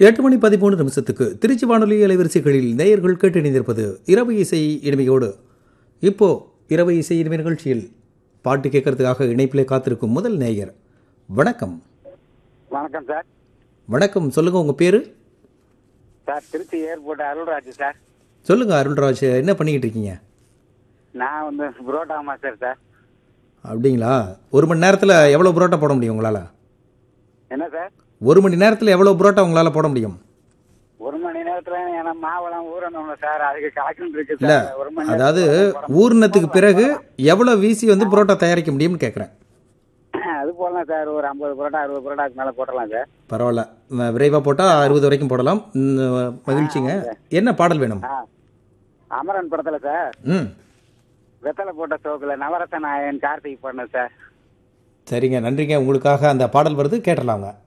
எட்டு மணி பதிமூணு நிமிஷத்துக்கு திருச்சி வானொலி அலைவரிசைகளில் நேயர்கள் கேட்டு இணைந்திருப்பது இரவு இசை இனிமையோடு இப்போ இரவு இசை இனிமை நிகழ்ச்சியில் பாட்டு கேட்கறதுக்காக இணைப்பிலே காத்திருக்கும் முதல் நேயர் வணக்கம் வணக்கம் சார் வணக்கம் சொல்லுங்க உங்க பேரு sir Trichy airport Arulraj sir சொல்லுங்க அருள்ராஜ் என்ன பண்ணிக்கிட்டு இருக்கீங்க நான் வந்து புரோட்டா மாஸ்டர் சார் அப்படிங்களா ஒரு மணி நேரத்தில் எவ்வளோ புரோட்டா போட முடியும் உங்களால் என்ன சார் ஒரு மணி நேரத்தில் எவ்வளோ புரோட்டா உங்களால் போட முடியும் ஒரு மணி நேரத்துல ஏன்னா மாவெல்லாம் ஊறணும்ல சார் அதுக்கு கணக்குன்னு இருக்கு இல்லை சார் ஒரு மணி அதாவது நேரத்துல போட ஊர்னத்துக்கு பிறகு எவ்வளோ வீசி வந்து புரோட்டா தயாரிக்க முடியும்னு கேட்குறேன் முடியும். அது போடலாம் சார் ஒரு ஐம்பது புரோட்டா அறுபது புரோட்டாக்கு மேல போடலாம் சார் பரவாயில்ல விரைவாக போட்டால் அறுபது வரைக்கும் போடலாம் ம், மகிழ்ச்சிங்க என்ன பாடல் வேணும் ஆ அமரன் படத்துல சார் ம் வெத்தலை போட்ட சோக்குல நவரச நாயன் கார்த்திக் பண்ண சார் சரிங்க நன்றிங்க உங்களுக்காக அந்த பாடல் வருது கேட்டலாங்க